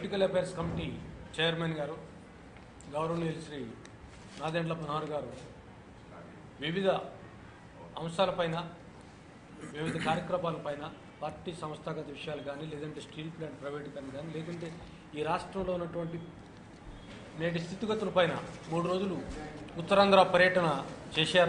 Political affairs committee chairman గారు గౌరవనీయులు శ్రీ నాదెండ్ల మనోహర్ గారు వివిధ అంశాలపైన వివిధ కార్యక్రమాలపైన పార్టీ సంస్థాగత విషయాలు కానీ లేదంటే స్టీల్ ప్లాంట్ ప్రైవేటీకరణ కానీ లేదంటే ఈ రాష్ట్రంలో ఉన్నటువంటి నేటి స్థితిగతులపైన మూడు రోజులు ఉత్తరాంధ్ర పర్యటన చేశారు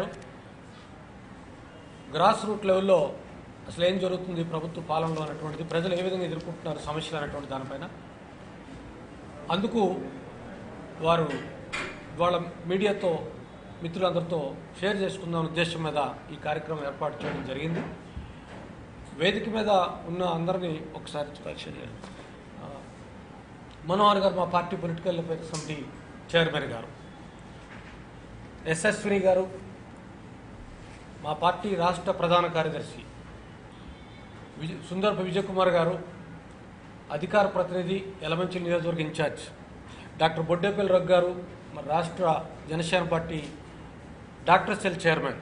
గ్రాస్ రూట్ లెవెల్లో అసలు ఏం జరుగుతుంది ప్రభుత్వ పాలనలో అనేటువంటిది ప్రజలు ఏ విధంగా ఎదుర్కొంటున్నారు సమస్యలు అనేటువంటి దానిపైన అందుకు వారు వాళ్ళ మీడియాతో మిత్రులందరితో షేర్ చేసుకుందాం ఉద్దేశం మీద ఈ కార్యక్రమం ఏర్పాటు చేయడం జరిగింది వేదిక మీద ఉన్న అందరినీ ఒకసారి ఆ, మనోహర్ గారు మా party political affairs committee chairman garu Yashaswini గారు మా పార్టీ రాష్ట్ర ప్రధాన కార్యదర్శి విజయ్ సుందరపు విజయ్ కుమార్ గారు అధికార ప్రతినిధి ఎలమంచి నియోజకవర్గ ఇన్ఛార్జ్ డాక్టర్ బొడ్డేపల్లి రఘు గారు మరి రాష్ట్ర Janasena party doctor cell chairman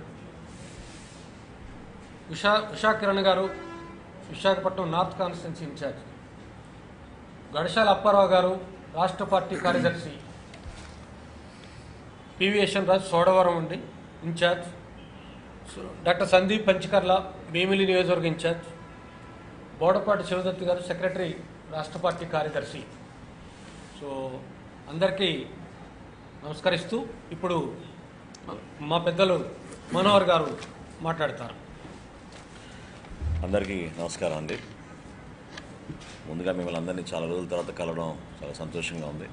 Usha Usha Kiran garu Visakhapatnam north constituency in charge Gadasala Apparao garu రాష్ట్ర పార్టీ కార్యదర్శి పివిఎస్ఎన్ రాజు సోడవరం ఉండి ఇన్ఛార్జ్ సు- డాక్టర్ సందీప్ పంచకర్ల భీమిలి నియోజకవర్గ ఇన్ఛార్జ్ బోడపాటి శివదత్ గారు సెక్రటరీ రాష్ట్ర పార్టీ కార్యదర్శి సో అందరికీ నమస్కరిస్తూ ఇప్పుడు మా పెద్దలు మనోహర్ గారు మాట్లాడతారు అందరికీ నమస్కారం అండి ముందుగా మిమ్మల్ని అందరినీ చాలా రోజుల తర్వాత కలవడం చాలా సంతోషంగా ఉంది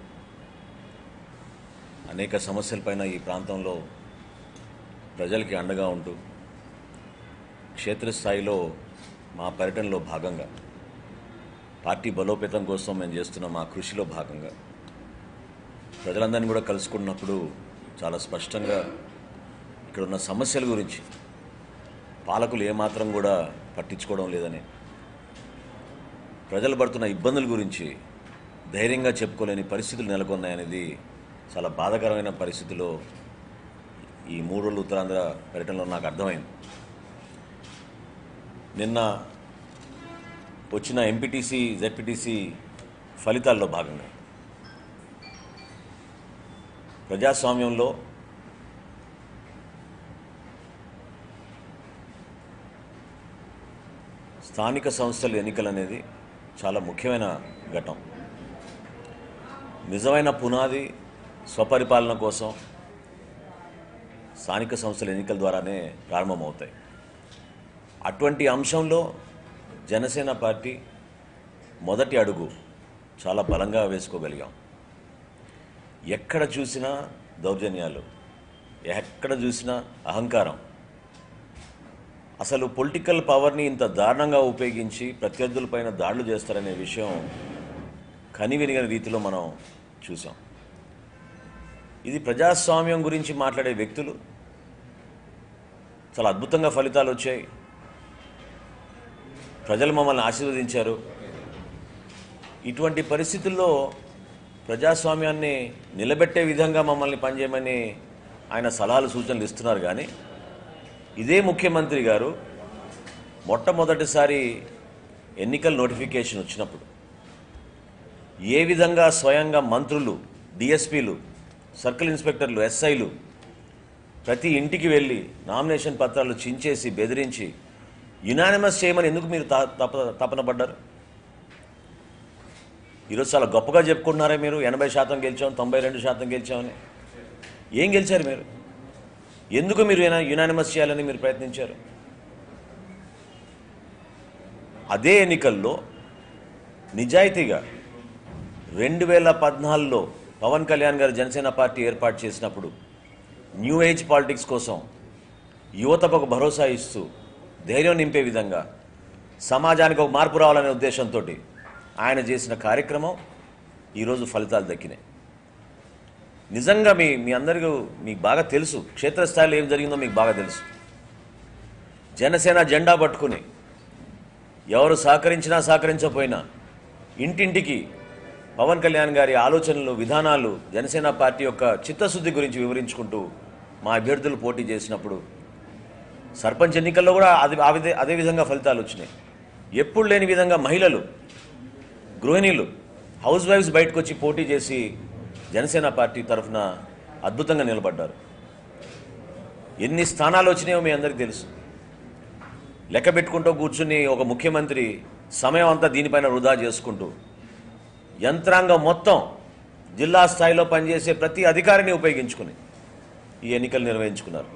అనేక సమస్యలపైన ఈ ప్రాంతంలో ప్రజలకి అండగా ఉంటూ క్షేత్రస్థాయిలో మా పర్యటనలో భాగంగా పార్టీ బలోపేతం కోసం మేము చేస్తున్న మా కృషిలో భాగంగా ప్రజలందరినీ కూడా కలుసుకున్నప్పుడు చాలా స్పష్టంగా ఇక్కడ ఉన్న సమస్యల గురించి పాలకులు ఏమాత్రం కూడా పట్టించుకోవడం లేదని ప్రజలు పడుతున్న ఇబ్బందుల గురించి ధైర్యంగా చెప్పుకోలేని పరిస్థితులు నెలకొన్నాయనేది చాలా బాధాకరమైన పరిస్థితిలో ఈ మూడు రోజులు ఉత్తరాంధ్ర పర్యటనలో నాకు అర్థమైంది నిన్న వచ్చిన ఎంపీటీసీ జెడ్పీటీసీ ఫలితాల్లో భాగంగా ప్రజాస్వామ్యంలో స్థానిక సంస్థల ఎన్నికలు అనేది చాలా ముఖ్యమైన ఘట్టం నిజమైన పునాది స్వపరిపాలన కోసం స్థానిక సంస్థల ఎన్నికల ద్వారానే ప్రారంభమవుతాయి అటువంటి అంశంలో జనసేన పార్టీ మొదటి అడుగు చాలా బలంగా వేసుకోగలిగాం ఎక్కడ చూసినా దౌర్జన్యాలు ఎక్కడ చూసినా అహంకారం అసలు పొలిటికల్ పవర్ని ఇంత దారుణంగా ఉపయోగించి ప్రత్యర్థులపైన దాడులు చేస్తారనే విషయం కనివినిగని రీతిలో మనం చూసాం ఇది ప్రజాస్వామ్యం గురించి మాట్లాడే వ్యక్తులు చాలా అద్భుతంగా ఫలితాలు వచ్చాయి ప్రజలు మమ్మల్ని ఆశీర్వదించారు ఇటువంటి పరిస్థితుల్లో ప్రజాస్వామ్యాన్ని నిలబెట్టే విధంగా మమ్మల్ని పనిచేయమని ఆయన సలహాలు సూచనలు ఇస్తున్నారు కానీ ఇదే ముఖ్యమంత్రి గారు మొట్టమొదటిసారి ఎన్నికల నోటిఫికేషన్ వచ్చినప్పుడు ఏ విధంగా స్వయంగా మంత్రులు డిఎస్పీలు సర్కిల్ ఇన్స్పెక్టర్లు ఎస్ఐలు ప్రతి ఇంటికి వెళ్ళి నామినేషన్ పత్రాలు చించేసి బెదిరించి యునానిమస్ చేయమని ఎందుకు మీరు తా- తప తపన పడ్డారు ఈరోజు చాలా గొప్పగా చెప్పుకుంటున్నారే మీరు ఎనభై శాతం గెలిచాం తొంభై రెండు శాతం గెలిచామని ఏం గెలిచారు మీరు ఎందుకు మీరు యునానిమస్ చేయాలని మీరు ప్రయత్నించారు అదే ఎన్నికల్లో నిజాయితీగా రెండు వేల పద్నాలుగులో పవన్ కళ్యాణ్ గారు జనసేన పార్టీ ఏర్పాటు చేసినప్పుడు న్యూ ఏజ్ పాలిటిక్స్ కోసం యువతకు ఒక భరోసా ఇస్తూ ధైర్యం నింపే విధంగా సమాజానికి ఒక మార్పు రావాలనే ఉద్దేశంతో ఆయన చేసిన కార్యక్రమం ఈరోజు ఫలితాలు దక్కినాయి నిజంగా మీ మీ అందరికీ మీకు బాగా తెలుసు క్షేత్రస్థాయిలో ఏం జరిగిందో మీకు బాగా తెలుసు జనసేన జెండా పట్టుకుని ఎవరు సహకరించినా సహకరించకపోయినా ఇంటింటికి పవన్ కళ్యాణ్ గారి ఆలోచనలు విధానాలు జనసేన పార్టీ యొక్క చిత్తశుద్ధి గురించి వివరించుకుంటూ మా అభ్యర్థులు పోటీ చేసినప్పుడు సర్పంచ్ ఎన్నికల్లో కూడా అది ఆ విధే అదే విధంగా ఫలితాలు వచ్చినాయి ఎప్పుడు లేని విధంగా మహిళలు గృహిణీలు హౌస్ వైఫ్స్ బయటకు వచ్చి పోటీ చేసి జనసేన పార్టీ తరఫున అద్భుతంగా నిలబడ్డారు ఎన్ని స్థానాలు వచ్చినాయో మీ అందరికీ తెలుసు లెక్క పెట్టుకుంటూ కూర్చుని ఒక ముఖ్యమంత్రి సమయం అంతా దీనిపైన వృధా చేసుకుంటూ యంత్రాంగం మొత్తం జిల్లా స్థాయిలో పనిచేసే ప్రతి అధికారిని ఉపయోగించుకుని ఈ ఎన్నికలు నిర్వహించుకున్నారు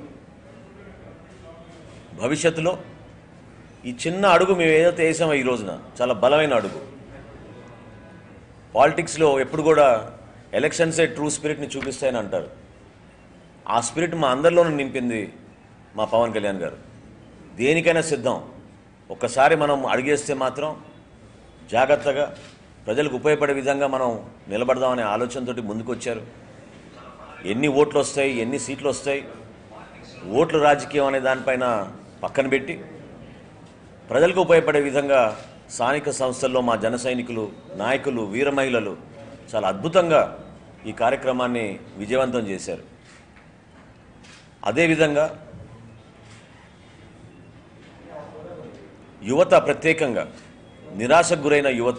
భవిష్యత్తులో ఈ చిన్న అడుగు మేము ఏదైతే వేసామో ఈ రోజున చాలా బలమైన అడుగు పాలిటిక్స్లో ఎప్పుడు కూడా ఎలక్షన్సే ట్రూ స్పిరిట్ని చూపిస్తాయని అంటారు ఆ స్పిరిట్ మా అందరిలోనూ నింపింది మా పవన్ కళ్యాణ్ గారు దేనికైనా సిద్ధం ఒక్కసారి మనం అడిగేస్తే మాత్రం జాగ్రత్తగా ప్రజలకు ఉపయోగపడే విధంగా మనం నిలబడదామనే ఆలోచనతోటి ముందుకొచ్చారు ఎన్ని ఓట్లు వస్తాయి ఎన్ని సీట్లు వస్తాయి ఓట్లు రాజకీయం అనే దానిపైన పక్కన పెట్టి ప్రజలకు ఉపయోగపడే విధంగా స్థానిక సంస్థల్లో మా జన సైనికులు నాయకులు వీర మహిళలు చాలా అద్భుతంగా ఈ కార్యక్రమాన్ని విజయవంతం చేశారు అదేవిధంగా యువత ప్రత్యేకంగా నిరాశకు గురైన యువత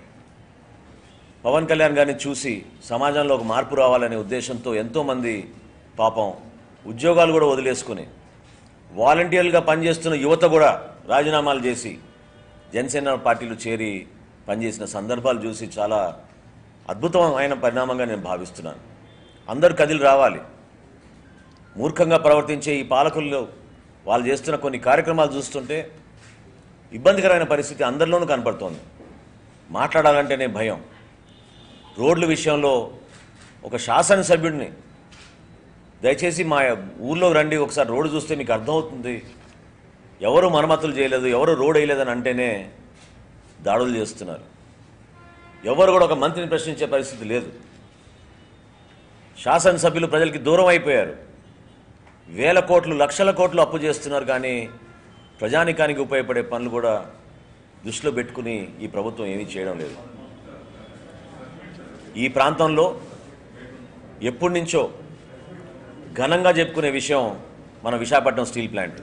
పవన్ కళ్యాణ్ గారిని చూసి సమాజంలో ఒక మార్పు రావాలనే ఉద్దేశంతో ఎంతోమంది పాపం ఉద్యోగాలు కూడా వదిలేసుకుని వాలంటీర్లుగా పనిచేస్తున్న యువత కూడా రాజీనామాలు చేసి జనసేన పార్టీలు చేరి పనిచేసిన సందర్భాలు చూసి చాలా అద్భుతమైన పరిణామంగా నేను భావిస్తున్నాను అందరూ కదిలి రావాలి మూర్ఖంగా ప్రవర్తించే ఈ పాలకుల్లో వాళ్ళు చేస్తున్న కొన్ని కార్యక్రమాలు చూస్తుంటే ఇబ్బందికరమైన పరిస్థితి అందరిలోనూ కనపడుతోంది మాట్లాడాలంటేనే భయం రోడ్ల విషయంలో ఒక శాసనసభ్యుడిని దయచేసి మా ఊర్లో రండి ఒకసారి రోడ్డు చూస్తే మీకు అర్థమవుతుంది ఎవరు మరమ్మతులు చేయలేదు ఎవరు రోడ్ వేయలేదని అంటేనే దాడులు చేస్తున్నారు ఎవరు కూడా ఒక మంత్రిని ప్రశ్నించే పరిస్థితి లేదు శాసనసభ్యులు ప్రజలకి దూరం అయిపోయారు వేల కోట్లు లక్షల కోట్లు అప్పు చేస్తున్నారు కానీ ప్రజానికానికి ఉపయోగపడే పనులు కూడా దృష్టిలో పెట్టుకుని ఈ ప్రభుత్వం ఏమీ చేయడం లేదు ఈ ప్రాంతంలో ఎప్పటి నుంచో ఘనంగా చెప్పుకునే విషయం మన విశాఖపట్నం స్టీల్ ప్లాంట్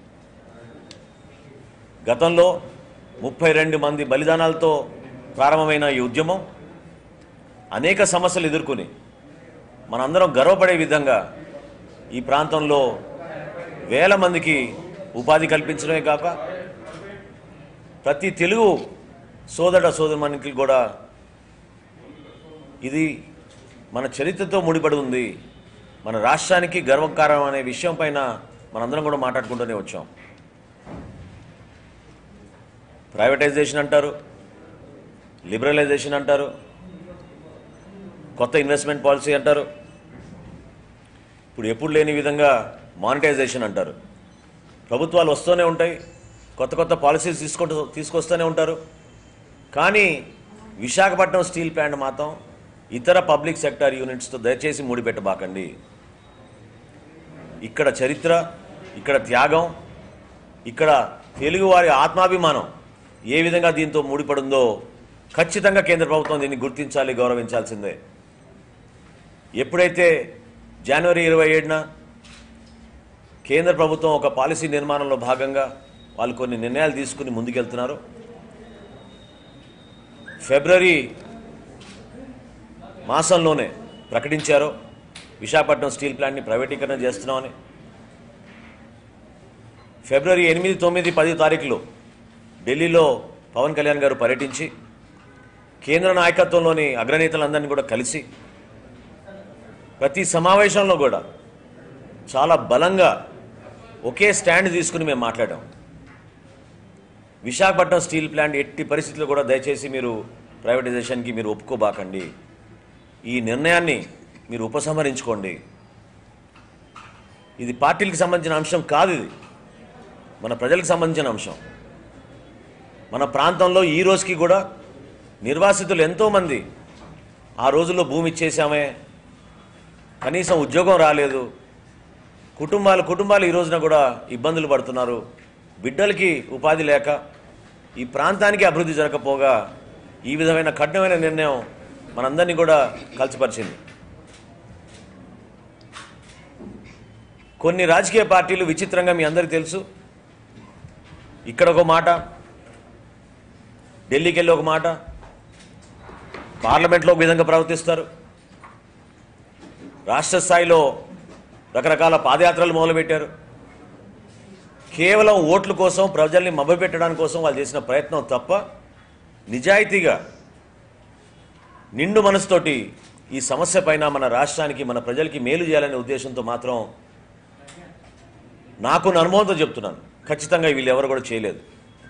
గతంలో ముప్పై రెండు మంది బలిదానాలతో ప్రారంభమైన ఈ ఉద్యమం అనేక సమస్యలు ఎదుర్కొని మనందరం గర్వపడే విధంగా ఈ ప్రాంతంలో వేల మందికి ఉపాధి కల్పించడమే కాక ప్రతి తెలుగు సోదర సోదరుమణికి కూడా ఇది మన చరిత్రతో ముడిపడి ఉంది మన రాష్ట్రానికి గర్వకారం అనే విషయం పైన మనందరం కూడా మాట్లాడుకుంటూనే వచ్చాం ప్రైవేటైజేషన్ అంటారు లిబరలైజేషన్ అంటారు కొత్త ఇన్వెస్ట్మెంట్ పాలసీ అంటారు ఇప్పుడు ఎప్పుడు లేని విధంగా మానిటైజేషన్ అంటారు ప్రభుత్వాలు వస్తూనే ఉంటాయి కొత్త కొత్త పాలసీస్ తీసుకుంటూ తీసుకొస్తూనే ఉంటారు కానీ విశాఖపట్నం స్టీల్ ప్లాంట్ మాత్రం ఇతర పబ్లిక్ సెక్టార్ యూనిట్స్తో దయచేసి ముడిపెట్టబాకండి ఇక్కడ చరిత్ర ఇక్కడ త్యాగం ఇక్కడ తెలుగువారి ఆత్మాభిమానం ఏ విధంగా దీంతో ముడిపడుందో ఖచ్చితంగా కేంద్ర ప్రభుత్వం దీన్ని గుర్తించాలి గౌరవించాల్సిందే ఎప్పుడైతే జనవరి ఇరవై ఏడున కేంద్ర ప్రభుత్వం ఒక పాలసీ నిర్మాణంలో భాగంగా వాళ్ళు కొన్ని నిర్ణయాలు తీసుకుని ముందుకెళ్తున్నారు ఫిబ్రవరి మాసంలోనే ప్రకటించారు విశాఖపట్నం స్టీల్ ప్లాంట్ని ప్రైవేటీకరణ చేస్తున్నామని ఫిబ్రవరి ఎనిమిది తొమ్మిది పది తారీఖులో ఢిల్లీలో పవన్ కళ్యాణ్ గారు పర్యటించి కేంద్ర నాయకత్వంలోని అగ్రనేతలందరినీ కూడా కలిసి ప్రతి సమావేశంలో కూడా చాలా బలంగా ఒకే స్టాండ్ తీసుకుని మేము మాట్లాడాం విశాఖపట్నం స్టీల్ ప్లాంట్ ఎట్టి పరిస్థితుల్లో కూడా దయచేసి మీరు ప్రైవేటైజేషన్కి మీరు ఒప్పుకోబాకండి ఈ నిర్ణయాన్ని మీరు ఉపసంహరించుకోండి ఇది పార్టీలకు సంబంధించిన అంశం కాదు ఇది మన ప్రజలకు సంబంధించిన అంశం మన ప్రాంతంలో ఈ రోజుకి కూడా నిర్వాసితులు ఎంతోమంది ఆ రోజుల్లో భూమి ఇచ్చేసామే కనీసం ఉద్యోగం రాలేదు కుటుంబాలు కుటుంబాలు ఈ రోజున కూడా ఇబ్బందులు పడుతున్నారు బిడ్డలకి ఉపాధి లేక ఈ ప్రాంతానికి అభివృద్ధి జరగకపోగా ఈ విధమైన కఠినమైన నిర్ణయం మనందరినీ కూడా కలిసిపరిచింది కొన్ని రాజకీయ పార్టీలు విచిత్రంగా మీ అందరికీ తెలుసు ఇక్కడ ఒక మాట ఢిల్లీకి వెళ్ళి ఒక మాట పార్లమెంట్లో ఒక విధంగా ప్రవర్తిస్తారు రాష్ట్ర స్థాయిలో రకరకాల పాదయాత్రలు మొదలుపెట్టారు కేవలం ఓట్ల కోసం ప్రజల్ని మభ్యపెట్టడానికి కోసం వాళ్ళు చేసిన ప్రయత్నం తప్ప నిజాయితీగా నిండు మనసుతోటి ఈ సమస్య పైన మన రాష్ట్రానికి మన ప్రజలకి మేలు చేయాలనే ఉద్దేశంతో మాత్రం నాకున్న అనుభవంతో చెప్తున్నాను ఖచ్చితంగా వీళ్ళు ఎవరు కూడా చేయలేదు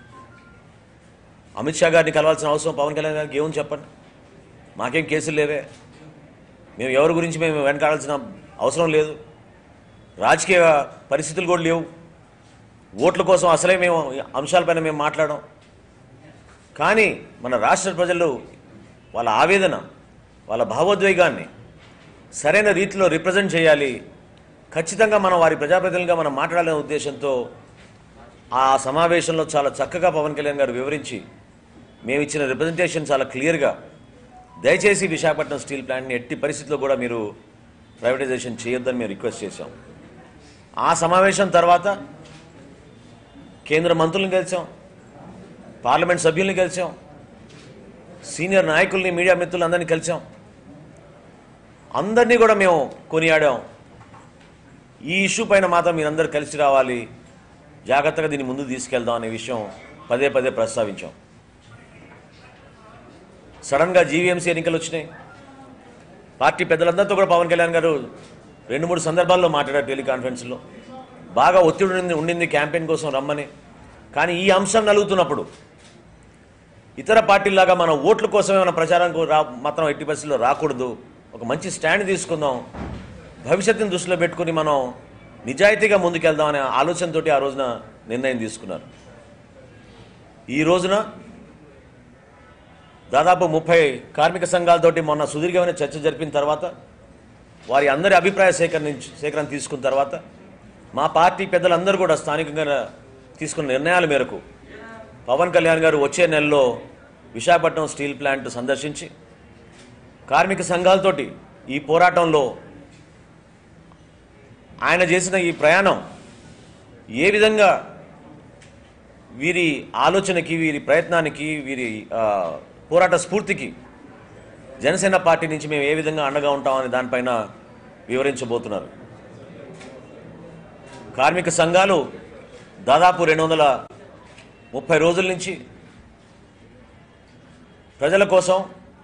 అమిత్ షా గారిని కలవాల్సిన అవసరం పవన్ కళ్యాణ్ గారికి ఏముంది చెప్పండి మాకేం కేసులు లేవే మేము ఎవరి గురించి మేము వెనకాడాల్సిన అవసరం లేదు రాజకీయ పరిస్థితులు కూడా లేవు ఓట్ల కోసం అసలే మేము ఈ అంశాలపైన మేము మాట్లాడడం కానీ మన రాష్ట్ర ప్రజలు వాళ్ళ ఆవేదన వాళ్ళ భావోద్వేగాన్ని సరైన రీతిలో రిప్రజెంట్ చేయాలి ఖచ్చితంగా మనం వారి ప్రజాప్రతినిధులుగా మనం మాట్లాడాలనే ఉద్దేశంతో ఆ సమావేశంలో చాలా చక్కగా పవన్ కళ్యాణ్ గారు వివరించి మేము ఇచ్చిన రిప్రజెంటేషన్ చాలా క్లియర్గా దయచేసి విశాఖపట్నం స్టీల్ ప్లాంట్ని ఎట్టి పరిస్థితుల్లో కూడా మీరు ప్రైవేటైజేషన్ చేయొద్దని మేము రిక్వెస్ట్ చేశాం ఆ సమావేశం తర్వాత కేంద్ర మంత్రులను కలిసాం పార్లమెంట్ సభ్యుల్ని కలిసాం సీనియర్ నాయకుల్ని మీడియా మిత్రులందరినీ కలిసాం అందరినీ కూడా మేము కొనియాడాం ఈ ఇష్యూ పైన మాత్రం మీరందరూ కలిసి రావాలి జాగ్రత్తగా దీన్ని ముందుకు తీసుకెళ్దాం అనే విషయం పదే పదే ప్రస్తావించాం సడన్గా జీవీఎంసీ ఎన్నికలు వచ్చినాయి పార్టీ పెద్దలందరితో కూడా పవన్ కళ్యాణ్ గారు రెండు మూడు సందర్భాల్లో మాట్లాడారు టెలికాన్ఫరెన్స్లో బాగా ఒత్తిడి ఉండింది ఉండింది క్యాంపెయిన్ కోసం రమ్మని కానీ ఈ అంశం నలుగుతున్నప్పుడు ఇతర పార్టీలాగా మన ఓట్ల కోసమే మన ప్రచారానికి రా మాత్రం ఎట్టి పరిస్థితుల్లో రాకూడదు ఒక మంచి స్టాండ్ తీసుకుందాం భవిష్యత్తుని దృష్టిలో పెట్టుకుని మనం నిజాయితీగా ముందుకెళ్దాం అనే ఆలోచనతో ఆ రోజున నిర్ణయం తీసుకున్నారు ఈ రోజున దాదాపు ముప్పై కార్మిక సంఘాలతోటి మొన్న సుదీర్ఘమైన చర్చ జరిపిన తర్వాత వారి అందరి అభిప్రాయ సేకరణ సేకరణ తీసుకున్న తర్వాత మా పార్టీ పెద్దలందరూ కూడా స్థానికంగా తీసుకున్న నిర్ణయాల మేరకు పవన్ కళ్యాణ్ గారు వచ్చే నెలలో విశాఖపట్నం స్టీల్ ప్లాంట్ సందర్శించి కార్మిక సంఘాలతోటి ఈ పోరాటంలో ఆయన చేసిన ఈ ప్రయాణం ఏ విధంగా వీరి ఆలోచనకి వీరి ప్రయత్నానికి వీరి ఆ, పోరాట స్ఫూర్తికి జనసేన పార్టీ నుంచి మేము ఏ విధంగా అండగా ఉంటామని దానిపైన వివరించబోతున్నారు కార్మిక సంఘాలు దాదాపు రెండు వందల ముప్పై రోజుల నుంచి ప్రజల కోసం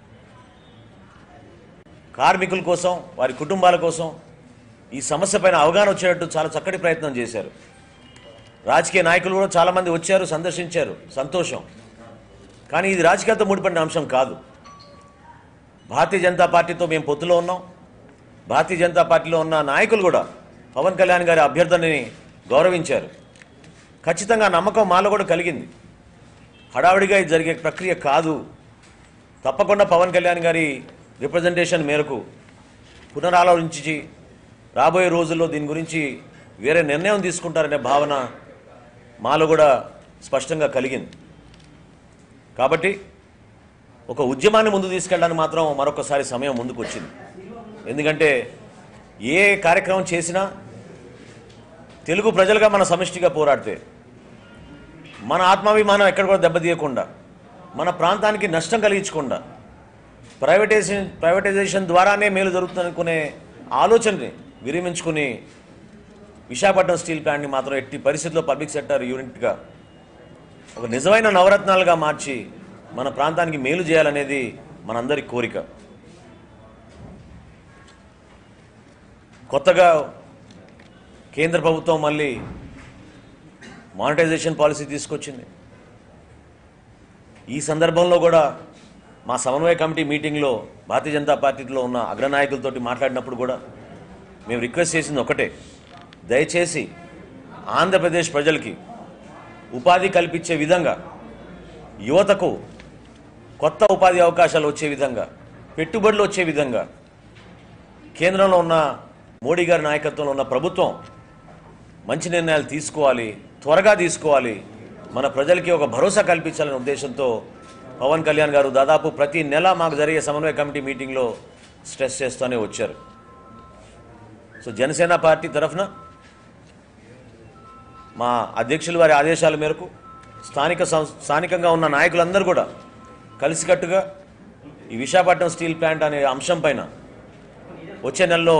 కార్మికుల కోసం వారి కుటుంబాల కోసం ఈ సమస్య పైన అవగాహన వచ్చేటట్టు చాలా చక్కటి ప్రయత్నం చేశారు రాజకీయ నాయకులు కూడా చాలామంది వచ్చారు సందర్శించారు సంతోషం కానీ ఇది రాజకీయాలతో ముడిపడిన అంశం కాదు భారతీయ జనతా పార్టీతో మేము పొత్తులో ఉన్నాం భారతీయ జనతా పార్టీలో ఉన్న నాయకులు కూడా పవన్ కళ్యాణ్ గారి అభ్యర్థనని గౌరవించారు ఖచ్చితంగా ఆ నమ్మకం మాలో కూడా కలిగింది హడావిడిగా ఇది జరిగే ప్రక్రియ కాదు తప్పకుండా పవన్ కళ్యాణ్ గారి రిప్రజెంటేషన్ మేరకు పునరాలోచించి రాబోయే రోజుల్లో దీని గురించి వేరే నిర్ణయం తీసుకుంటారనే భావన మాలో కూడా స్పష్టంగా కలిగింది కాబట్టి ఒక ఉద్యమాన్ని ముందు తీసుకెళ్ళడానికి మాత్రం మరొకసారి సమయం ముందుకు వచ్చింది ఎందుకంటే ఏ కార్యక్రమం చేసినా తెలుగు ప్రజలుగా మన సమిష్టిగా పోరాడితే మన ఆత్మాభిమానం ఎక్కడ కూడా దెబ్బతీయకుండా మన ప్రాంతానికి నష్టం కలిగించకుండా ప్రైవేటైజేషన్ ప్రైవేటైజేషన్ ద్వారానే మేలు జరుగుతుందనుకునే ఆలోచనని విరమించుకుని విశాఖపట్నం స్టీల్ ప్లాంట్ని మాత్రం ఎట్టి పరిస్థితుల్లో పబ్లిక్ సెక్టర్ యూనిట్గా ఒక నిజమైన నవరత్నాలుగా మార్చి మన ప్రాంతానికి మేలు చేయాలనేది మనందరి కోరిక కొత్తగా కేంద్ర ప్రభుత్వం మళ్ళీ మానిటైజేషన్ పాలసీ తీసుకొచ్చింది ఈ సందర్భంలో కూడా మా సమన్వయ కమిటీ మీటింగ్లో భారతీయ జనతా పార్టీలో ఉన్న అగ్రనాయకులతోటి మాట్లాడినప్పుడు కూడా మేము రిక్వెస్ట్ చేసింది ఒకటే దయచేసి ఆంధ్రప్రదేశ్ ప్రజలకి ఉపాధి కల్పించే విధంగా యువతకు కొత్త ఉపాధి అవకాశాలు వచ్చే విధంగా పెట్టుబడులు వచ్చే విధంగా కేంద్రంలో ఉన్న మోడీ గారి నాయకత్వంలో ఉన్న ప్రభుత్వం మంచి నిర్ణయాలు తీసుకోవాలి త్వరగా తీసుకోవాలి మన ప్రజలకి ఒక భరోసా కల్పించాలనే ఉద్దేశంతో పవన్ కళ్యాణ్ గారు దాదాపు ప్రతి నెల మాకు జరిగే సమన్వయ కమిటీ మీటింగ్లో స్ట్రెస్ చేస్తూనే వచ్చారు సో జనసేన పార్టీ తరఫున మా అధ్యక్షుల వారి ఆదేశాల మేరకు స్థానిక సం- స్థానికంగా ఉన్న నాయకులందరూ కూడా కలిసికట్టుగా ఈ విశాఖపట్నం స్టీల్ ప్లాంట్ అనే అంశం పైన వచ్చే నెలలో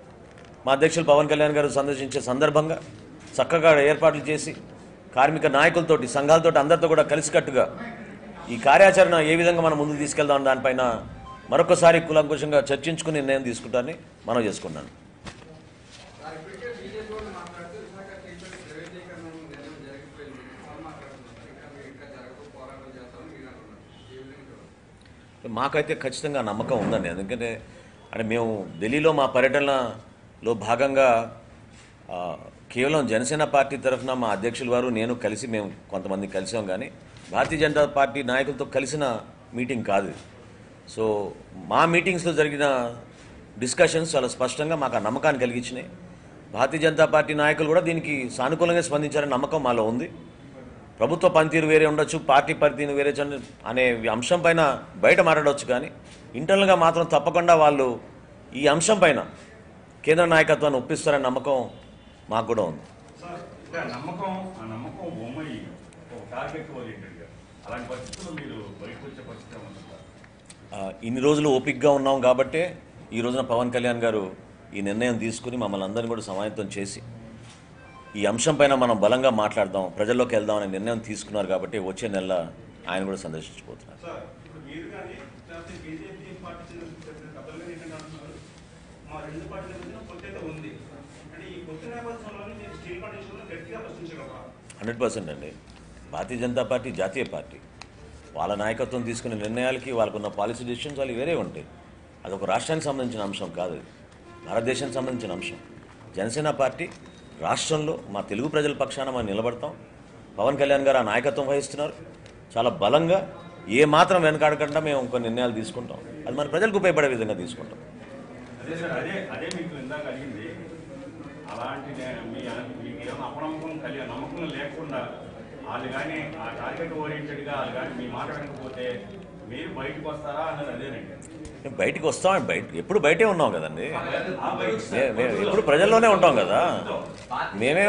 మా అధ్యక్షులు పవన్ కళ్యాణ్ గారు సందర్శించే సందర్భంగా చక్కగా ఏర్పాట్లు చేసి కార్మిక నాయకులతోటి సంఘాలతోటి అందరితో కూడా కలిసికట్టుగా ఈ కార్యాచరణ ఏ విధంగా మనం ముందుకు తీసుకెళ్దాం దానిపైన మరొకసారి కులంకుశంగా చర్చించుకుని నిర్ణయం తీసుకుంటానని మనం చేసుకున్నాను సార్ ఇప్పటికే బీజేపీ వాళ్ళు మాట్లాడుతూ విశాఖ టీచర్స్ ప్రైవేటీకరణ నిర్ణయం జరిగిపోయింది సార్ మాట్లాడుతున్నారు ఇంకా మీరు ఇంకా జరగదు పోరాటం చేస్తామని మీరు అంటున్నారు ఏ విధంగా చూడాలి మాకైతే ఖచ్చితంగా నమ్మకం ఉందండి ఎందుకంటే అంటే మేము ఢిల్లీలో మా పర్యటనలో భాగంగా ఆ, కేవలం జనసేన పార్టీ తరఫున మా అధ్యక్షుల వారు నేను కలిసి మేము కొంతమంది కలిసాం కానీ భారతీయ జనతా పార్టీ నాయకులతో కలిసిన మీటింగ్ కాదు ఇది. సో మా మీటింగ్స్లో జరిగిన డిస్కషన్స్ చాలా స్పష్టంగా మాకు ఆ నమ్మకాన్ని కలిగించినాయి భారతీయ జనతా పార్టీ నాయకులు కూడా దీనికి సానుకూలంగా స్పందించారనే నమ్మకం మాలో ఉంది ప్రభుత్వ పనితీరు వేరే ఉండొచ్చు పార్టీ పనితీరు వేరే చండ- అనే అంశం పైన బయట మాట్లాడవచ్చు కానీ ఇంటర్నల్గా మాత్రం తప్పకుండా వాళ్ళు ఈ అంశం పైన కేంద్ర నాయకత్వాన్ని ఒప్పిస్తారనే నమ్మకం మాకు కూడా ఉంది సార్ ఇంకా నమ్మకం ఆ నమ్మకం బొమ్మయి ఒక టార్గెట్ ఓరియంటెడ్గా అలాంటి పరిస్థితుల్లో మీరు బయటకు వచ్చే పరిస్థితి ఏమన్నా ఉందా? ఆ, ఇన్ని రోజులు ఓపిక్గా ఉన్నాం కాబట్టే ఈ రోజున పవన్ కళ్యాణ్ గారు ఈ నిర్ణయం తీసుకుని మమ్మల్ని అందరినీ కూడా సమాయత్తం చేసి ఈ అంశం పైన మనం బలంగా మాట్లాడదాం ప్రజల్లోకి వెళ్దాం అనే నిర్ణయం తీసుకున్నారు కాబట్టి వచ్చే నెల ఆయన కూడా సందర్శించబోతున్నారు సార్ ఇప్పుడు మీరు కానీ లేకపోతే బీజేపీ పార్టీ చెందిన డబ్బులు కానీ ఏంటంటే అంటున్నారు మా రెండు పార్టీల మధ్య కొత్త అయితే ఉంది అంటే ఈ కొత్త నేపథ్యంలోనే మీరు స్టీల్ ప్లాంట్ విషయంలో గట్టిగా ప్రశ్నించగలరా హండ్రెడ్ పర్సెంట్ అండి భారతీయ జనతా పార్టీ జాతీయ పార్టీ వాళ్ళ నాయకత్వం తీసుకునే నిర్ణయాలకి వాళ్ళకున్న పాలసీ డెసిషన్స్ వాళ్ళు వేరే ఉంటాయి అదొక రాష్ట్రానికి సంబంధించిన అంశం కాదు అది భారతదేశానికి సంబంధించిన అంశం జనసేన పార్టీ రాష్ట్రంలో మా తెలుగు ప్రజల పక్షాన మనం నిలబడతాం పవన్ కళ్యాణ్ గారు ఆ నాయకత్వం వహిస్తున్నారు చాలా బలంగా ఏ మాత్రం వెనకాడకుండా మేము కొన్ని నిర్ణయాలు తీసుకుంటాం అది మన ప్రజలకు ఉపయోగపడే విధంగా తీసుకుంటాం అదే సార్ అదే అదే మీకు ఇందాక అడిగింది అలాంటి నే- మీ మీకు ఏమైనా అపనమ్మకం కలిగి నమ్మకం లేకుండా వాళ్ళు కానీ ఆ టార్గెట్ ఓరియంటెడ్గా వాళ్ళు కానీ మీ మాట వినకపోతే మీరు బయటకు వస్తారా అన్నది అదేనండి మేము బయటికి వస్తాం బయట ఎప్పుడు బయటే ఉన్నాం కదండి ఆ బయట మే- మేము ఎప్పుడు ప్రజల్లోనే ఉంటాం కదా మేమే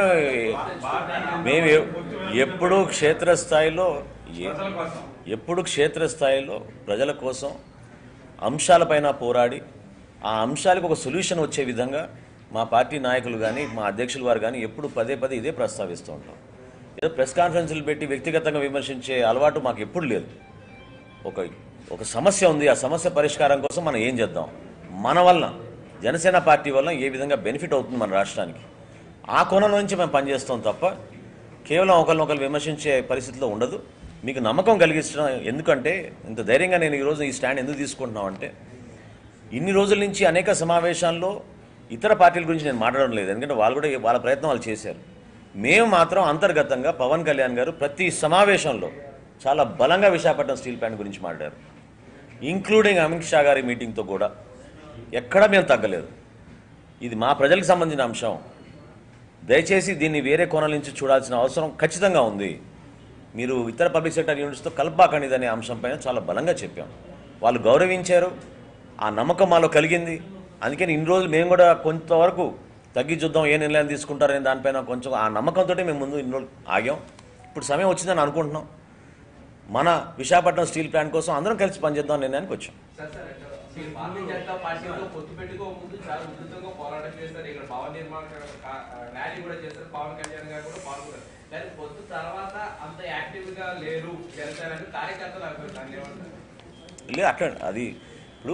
మేము ఎ- ఎప్పుడు క్షేత్రస్థాయిలో ఏ- ప్రజల కోసం ఎప్పుడు క్షేత్రస్థాయిలో ప్రజల కోసం అంశాలపైన పోరాడి ఆ అంశాలకు ఒక సొల్యూషన్ వచ్చే విధంగా మా పార్టీ నాయకులు కానీ మా అధ్యక్షుల వారు కానీ ఎప్పుడు పదే పదే ఇదే ప్రస్తావిస్తూ ఉంటాం ఏదో ప్రెస్ కాన్ఫరెన్స్లు పెట్టి వ్యక్తిగతంగా విమర్శించే అలవాటు మాకు ఎప్పుడు లేదు ఒక ఒక సమస్య ఉంది ఆ సమస్య పరిష్కారం కోసం మనం ఏం చేద్దాం మన వల్ల జనసేన పార్టీ వల్ల ఏ విధంగా బెనిఫిట్ అవుతుంది మన రాష్ట్రానికి ఆ కోణం నుంచి మేము పనిచేస్తాం తప్ప కేవలం ఒకరినొకరు విమర్శించే పరిస్థితిలో ఉండదు మీకు నమ్మకం కలిగించడం ఎందుకంటే ఇంత ధైర్యంగా నేను ఈరోజు ఈ స్టాండ్ ఎందుకు తీసుకుంటున్నాం అంటే ఇన్ని రోజుల నుంచి అనేక సమావేశాల్లో ఇతర పార్టీల గురించి నేను మాట్లాడడం లేదు ఎందుకంటే వాళ్ళు కూడా వాళ్ళ ప్రయత్నం వాళ్ళు చేశారు మేము మాత్రం అంతర్గతంగా పవన్ కళ్యాణ్ గారు ప్రతి సమావేశంలో చాలా బలంగా విశాఖపట్నం స్టీల్ ప్లాంట్ గురించి మాట్లాడారు ఇంక్లూడింగ్ అమిత్ షా గారి మీటింగ్తో కూడా ఎక్కడా మేము తగ్గలేదు ఇది మా ప్రజలకు సంబంధించిన అంశం దయచేసి దీన్ని వేరే కోణం నుంచి చూడాల్సిన అవసరం ఖచ్చితంగా ఉంది మీరు ఇతర పబ్లిక్ సెక్టర్ యూనిట్స్తో కలపాకండి అనే అంశం పైన చాలా బలంగా చెప్పాం వాళ్ళు గౌరవించారు ఆ నమ్మకం మాలో కలిగింది అందుకని ఇన్ని రోజులు మేము కూడా కొంతవరకు తగ్గి చూద్దాం ఏ నిర్ణయం తీసుకుంటారనే దానిపైన కొంచెం ఆ నమ్మకంతో మేము ముందు ఇన్ని రోజులు ఆగాం ఇప్పుడు సమయం వచ్చిందని అనుకుంటున్నాం మన విశాఖపట్నం స్టీల్ ప్లాంట్ కోసం అందరం కలిసి పనిచేద్దాం నిర్ణయానికి వచ్చాం సార్ సార్ మీరు భారతీయ జనతా పార్టీతో పొత్తు పెట్టుకో ముందు చాలా ఉధృతంగా పోరాటం చేస్తారు ఇక్కడ భవన నిర్మాణ కా- ర్యాలీ కూడా చేస్తారు పవన్ కళ్యాణ్ గారు కూడా పాల్గొన్నారు కానీ పొత్తు తర్వాత అంత యాక్టివ్ గా లేరు జనసేన అని కార్యకర్తలు అనుకుంటారు ఏమంటారు లేదు అట్లా అది ఇప్పుడు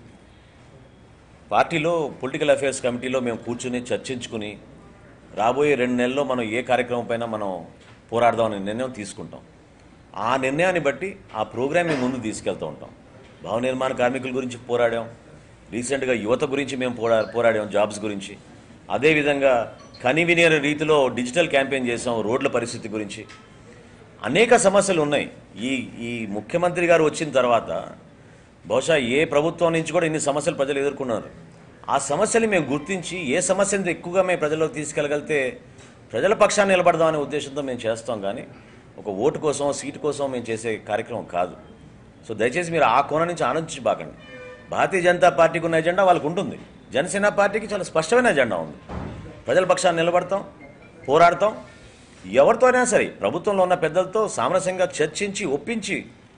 పార్టీలో పొలిటికల్ అఫైర్స్ కమిటీలో మేము కూర్చుని చర్చించుకుని రాబోయే రెండు నెలల్లో మనం ఏ కార్యక్రమం పైన మనం పోరాడదాం అనే నిర్ణయం తీసుకుంటాం ఆ నిర్ణయాన్ని బట్టి ఆ ప్రోగ్రామ్ని ముందు తీసుకెళ్తూ ఉంటాం భవన నిర్మాణ కార్మికుల గురించి పోరాడాం రీసెంట్గా యువత గురించి మేము పోరా పోరాడాం జాబ్స్ గురించి అదేవిధంగా కనివినియర్ రీతిలో డిజిటల్ క్యాంపెయిన్ చేసాం రోడ్ల పరిస్థితి గురించి అనేక సమస్యలు ఉన్నాయి ఈ ఈ ముఖ్యమంత్రి గారు వచ్చిన తర్వాత బహుశా ఏ ప్రభుత్వం నుంచి కూడా ఇన్ని సమస్యలు ప్రజలు ఎదుర్కొన్నారు ఆ సమస్యలు మేము గుర్తించి ఏ సమస్యను ఎక్కువగా మేము ప్రజల్లోకి తీసుకెళ్ళగలిగితే ప్రజల పక్షాన్ని నిలబడదాం అనే ఉద్దేశంతో మేము చేస్తాం కానీ ఒక ఓటు కోసం సీటు కోసం మేము చేసే కార్యక్రమం కాదు సో దయచేసి మీరు ఆ కోణం నుంచి ఆలోచించబాకండి భారతీయ జనతా పార్టీకి ఉన్న ఎజెండా వాళ్ళకు ఉంటుంది జనసేన పార్టీకి చాలా స్పష్టమైన ఎజెండా ఉంది ప్రజల పక్షాన్ని నిలబడతాం పోరాడతాం ఎవరితో అయినా సరే ప్రభుత్వంలో ఉన్న పెద్దలతో సామరస్యంగా చర్చించి ఒప్పించి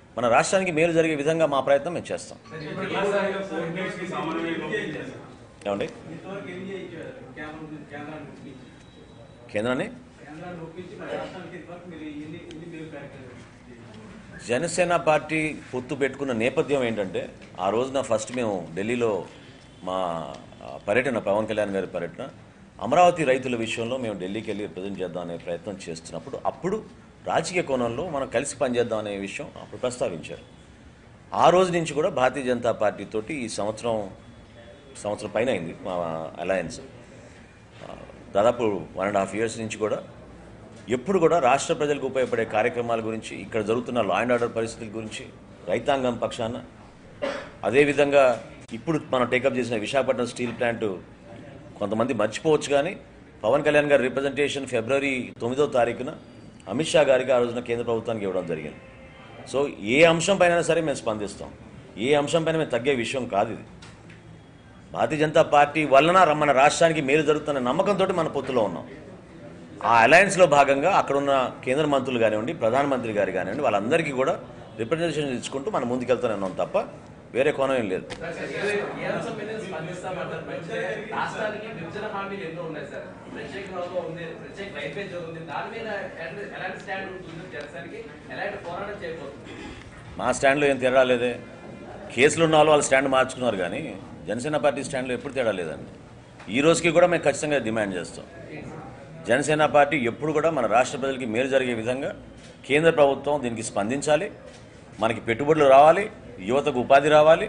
మన రాష్ట్రానికి మేలు జరిగే విధంగా మా ప్రయత్నం మేము చేస్తాం జిల్లా స్థాయిలో కోఆర్డినేషన్ సమన్వయం లోపించింది. ఏమండి ఇంతవరకు ఎన్ని చేయించారు కేంద్రం కేంద్రాన్ని ఒప్పించి కేంద్రాన్ని కేంద్రాన్ని ఒప్పించి మన రాష్ట్రానికి ఇంతవరకు మీరు ఎన్ని ఎన్ని మేలు కార్యక్రమాలు చేశారు? జనసేన పార్టీ పొత్తు పెట్టుకున్న నేపథ్యం ఏంటంటే ఆ రోజున ఫస్ట్ మేము ఢిల్లీలో మా ఆ, పర్యటన పవన్ కళ్యాణ్ గారి పర్యటన అమరావతి రైతుల విషయంలో మేము ఢిల్లీకి వెళ్ళి రిప్రజెంట్ చేద్దాం అనే ప్రయత్నం చేస్తున్నప్పుడు అప్పుడు రాజకీయ కోణంలో మనం కలిసి పనిచేద్దాం అనే విషయం అప్పుడు ప్రస్తావించారు ఆ రోజు నుంచి కూడా భారతీయ జనతా పార్టీ తోటి ఈ సంవత్సరం సంవత్సరం పైన అయింది మా అలయన్స్ ఆ, దాదాపు వన్ అండ్ హాఫ్ ఇయర్స్ నుంచి కూడా ఎప్పుడు కూడా రాష్ట్ర ప్రజలకు ఉపయోగపడే కార్యక్రమాల గురించి ఇక్కడ జరుగుతున్న లా అండ్ ఆర్డర్ పరిస్థితుల గురించి రైతాంగం పక్షాన అదేవిధంగా ఇప్పుడు మనం టేకప్ చేసిన విశాఖపట్నం స్టీల్ ప్లాంట్ కొంతమంది మర్చిపోవచ్చు కానీ పవన్ కళ్యాణ్ గారి రిప్రజెంటేషన్ ఫిబ్రవరి తొమ్మిదో తారీఖున అమిత్ షా గారికి ఆ రోజున కేంద్ర ప్రభుత్వానికి ఇవ్వడం జరిగింది సో ఏ అంశం పైన సరే మేము స్పందిస్తాం ఏ అంశం పైన మేము తగ్గే విషయం కాదు ఇది భారతీయ జనతా పార్టీ వలన మన రాష్ట్రానికి మేలు జరుగుతున్న నమ్మకంతో మన పొత్తులో ఉన్నాం ఆ అలయన్స్లో భాగంగా అక్కడున్న కేంద్ర మంత్రులు కానివ్వండి ప్రధానమంత్రి గారు కానివ్వండి వాళ్ళందరికీ కూడా రిప్రజెంటేషన్ ఇచ్చుకుంటూ మనం ముందుకెళ్తూనే ఉన్నాం తప్ప వేరే కోణం ఏం లేదు సార్, సార్, ఏ- ఏ అంశం మీద స్పందిస్తామంటారు మంచిదే రాష్ట్రానికి విభజన హామీలు ఎన్నో ఉన్నాయి సార్ ప్రత్యేక హోదా ఉంది ప్రత్యేక రైల్వే జోన్ ఉంది దాని మీద ఎలాంటి- ఎలాంటి స్టాండ్ ఉంటుంది జనసేనకి ఎలాంటి పోరాటం చేయబోతుంది మా స్టాండ్లో ఏం తేడా లేదే కేసులు ఉన్న వాళ్ళు వాళ్ళ స్టాండ్ మార్చుకున్నారు కానీ జనసేన పార్టీ స్టాండ్లో ఎప్పుడు తేడా లేదండి ఈ రోజుకి కూడా మేము ఖచ్చితంగా డిమాండ్ చేస్తాం జనసేన పార్టీ ఎప్పుడు కూడా మన రాష్ట్ర ప్రజలకి మేలు జరిగే విధంగా కేంద్ర ప్రభుత్వం దీనికి స్పందించాలి మనకి పెట్టుబడులు రావాలి యువతకు ఉపాధి రావాలి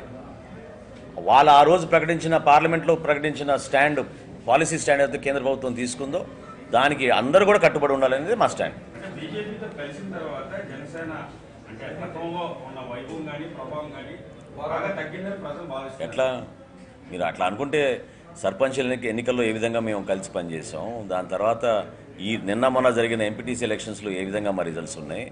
వాళ్ళ ఆ రోజు ప్రకటించిన పార్లమెంట్లో ప్రకటించిన స్టాండ్ పాలసీ స్టాండ్ అయితే కేంద్ర ప్రభుత్వం తీసుకుందో దానికి అందరూ కూడా కట్టుబడి ఉండాలనేది మా స్టాండ్ అంటే బీజేపీతో కలిసిన తర్వాత జనసేన అంటే గతంలో ఉన్న వైభవం కానీ ప్రభావం కానీ బాగా తగ్గిందని ప్రజలు భావిస్తారు ఎట్లా మీరు అట్లా అనుకుంటే సర్పంచ్ ఎన్నిక ఎన్నికల్లో ఏ విధంగా మేము కలిసి పనిచేసాం దాని తర్వాత ఈ నిన్న మొన్న జరిగిన ఎంపీటీసీ ఎలక్షన్స్లో ఏ విధంగా మా రిజల్ట్స్ ఉన్నాయి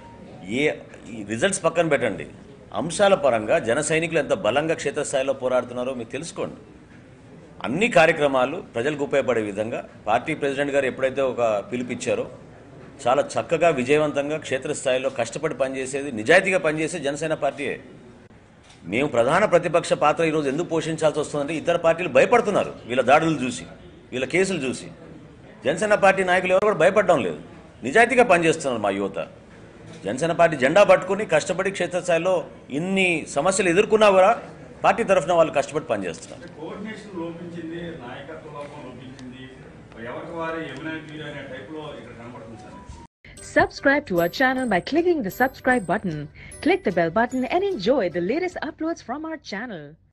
ఏ ఈ రిజల్ట్స్ పక్కన పెట్టండి అంశాల పరంగా జన సైనికులు ఎంత బలంగా క్షేత్రస్థాయిలో పోరాడుతున్నారో మీరు తెలుసుకోండి అన్ని కార్యక్రమాలు ప్రజలకు ఉపయోగపడే విధంగా పార్టీ ప్రెసిడెంట్ గారు ఎప్పుడైతే ఒక పిలుపిచ్చారో చాలా చక్కగా విజయవంతంగా క్షేత్రస్థాయిలో కష్టపడి పనిచేసేది నిజాయితీగా పనిచేసే జనసేన పార్టీయే మేము ప్రధాన ప్రతిపక్ష పాత్ర ఈరోజు ఎందుకు పోషించాల్సి వస్తుందంటే ఇతర పార్టీలు భయపడుతున్నారు వీళ్ళ దాడులు చూసి వీళ్ళ కేసులు చూసి జనసేన పార్టీ నాయకులు ఎవరు కూడా భయపడడం లేదు నిజాయితీగా పనిచేస్తున్నారు మా యువత జనసేన పార్టీ జెండా పట్టుకుని కష్టపడి క్షేత్రస్థాయిలో ఇన్ని సమస్యలు ఎదుర్కొన్నా కూడా పార్టీ తరఫున వాళ్ళు కష్టపడి పనిచేస్తున్నారు అంటే కోఆర్డినేషన్ లోపించింది నాయకత్వ లోపం లోపించింది ఎవరికి వారి యమునా తీరు అనే టైప్లో ఇక్కడ కనపడుతుంది sir Subscribe to our channel by clicking the subscribe button. Click the bell button and enjoy the latest uploads from our channel.